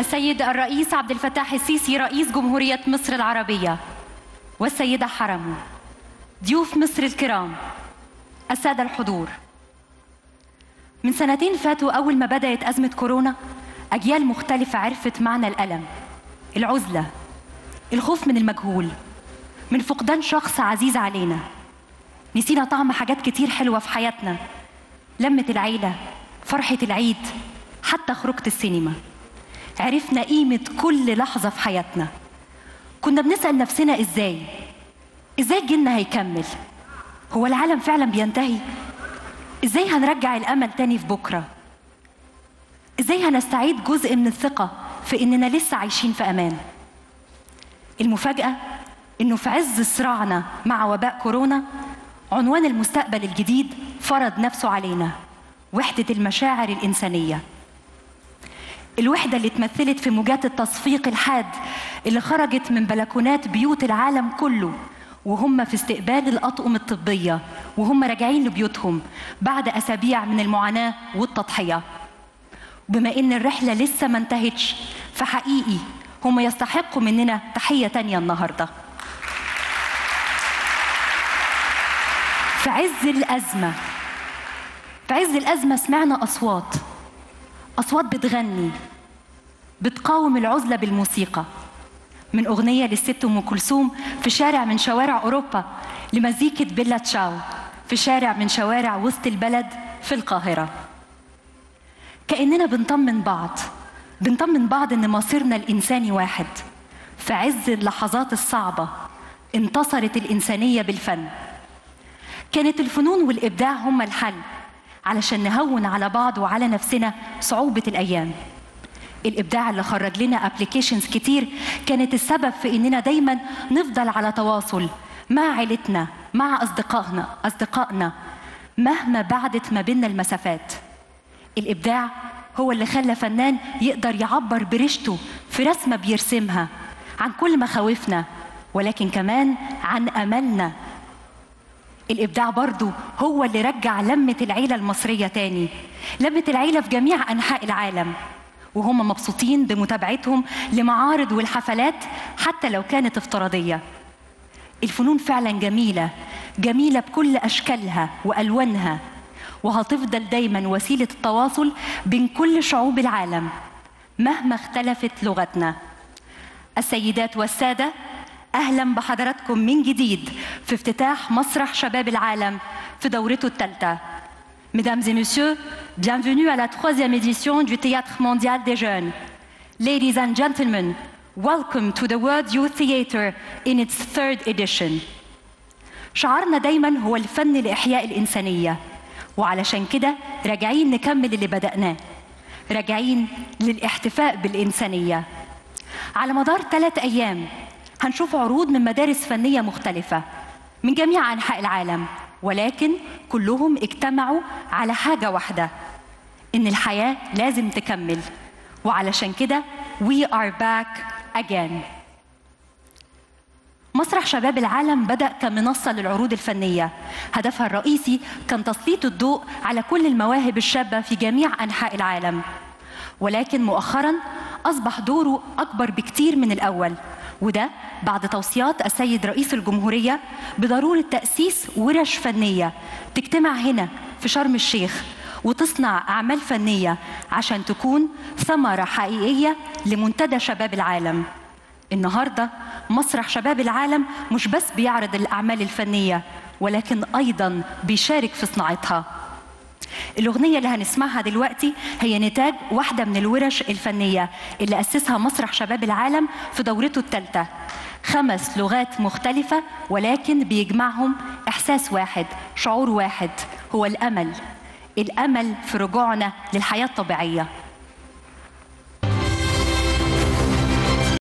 السيد الرئيس عبد الفتاح السيسي رئيس جمهورية مصر العربية والسيدة حرم ضيوف مصر الكرام السادة الحضور من سنتين فاتوا أول ما بدأت أزمة كورونا أجيال مختلفة عرفت معنى الألم العزلة الخوف من المجهول من فقدان شخص عزيز علينا نسينا طعم حاجات كتير حلوة في حياتنا لمة العيلة فرحة العيد حتى خروجة السينما عرفنا قيمة كل لحظة في حياتنا كنا بنسأل نفسنا إزاي إزاي جيلنا هيكمل هو العالم فعلا بينتهي إزاي هنرجع الأمل تاني في بكرة إزاي هنستعيد جزء من الثقة في إننا لسه عايشين في أمان المفاجأة إنه في عز صراعنا مع وباء كورونا عنوان المستقبل الجديد فرض نفسه علينا وحدة المشاعر الإنسانية الوحدة اللي اتمثلت في موجات التصفيق الحاد اللي خرجت من بلكونات بيوت العالم كله وهم في استقبال الأطقم الطبية وهم راجعين لبيوتهم بعد أسابيع من المعاناة والتضحية بما إن الرحلة لسه ما انتهتش فحقيقي هم يستحقوا مننا تحية تانية النهاردة في عز الأزمة في عز الأزمة سمعنا أصوات أصوات بتغني بتقاوم العزلة بالموسيقى من أغنية للست أم كلثوم في شارع من شوارع أوروبا لمزيكة بيلا تشاو في شارع من شوارع وسط البلد في القاهرة كأننا بنطمن بعض بنطمن بعض إن مصيرنا الإنساني واحد في عز اللحظات الصعبة انتصرت الإنسانية بالفن كانت الفنون والإبداع هما الحل علشان نهون على بعض وعلى نفسنا صعوبة الأيام الإبداع اللي خرج لنا ابلكيشنز كتير كانت السبب في إننا دايما نفضل على تواصل مع عيلتنا مع أصدقائنا أصدقائنا مهما بعدت ما بيننا المسافات الإبداع هو اللي خلى فنان يقدر يعبر برشته في رسمة بيرسمها عن كل مخاوفنا ولكن كمان عن أملنا الإبداع برضو هو اللي رجع لمة العيلة المصرية تاني لمة العيلة في جميع أنحاء العالم وهم مبسوطين بمتابعتهم لمعارض والحفلات حتى لو كانت افتراضية الفنون فعلا جميلة جميلة بكل أشكالها وألوانها وهتفضل دايما وسيلة التواصل بين كل شعوب العالم مهما اختلفت لغتنا السيدات والسادة أهلا بحضراتكم من جديد في افتتاح مسرح شباب العالم في دورته الثالثة Mesdames et messieurs, bienvenue à la troisième édition du Théâtre mondial des jeunes. Ladies and gentlemen, welcome to the World Youth Theatre in its third edition. شعارنا دايما هو الفن لإحياء الإنسانية وعلشان كده راجعين نكمل اللي بدأناه راجعين للاحتفاء بالإنسانية على مدار ثلاث أيام هنشوف عروض من مدارس فنية مختلفة من جميع أنحاء العالم ولكن كلهم اجتمعوا على حاجة واحدة إن الحياة لازم تكمل وعلشان كده we are back again مسرح شباب العالم بدأ كمنصة للعروض الفنية هدفها الرئيسي كان تسليط الضوء على كل المواهب الشابة في جميع أنحاء العالم ولكن مؤخرا أصبح دوره أكبر بكتير من الأول وده بعد توصيات السيد رئيس الجمهورية بضرورة تأسيس ورش فنية تجتمع هنا في شرم الشيخ وتصنع أعمال فنية عشان تكون ثمرة حقيقية لمنتدى شباب العالم النهاردة مسرح شباب العالم مش بس بيعرض الأعمال الفنية ولكن أيضا بيشارك في صناعتها الأغنية اللي هنسمعها دلوقتي هي نتاج واحدة من الورش الفنية اللي أسسها مسرح شباب العالم في دورته الثالثة خمس لغات مختلفة ولكن بيجمعهم إحساس واحد شعور واحد هو الأمل الأمل في رجوعنا للحياة الطبيعية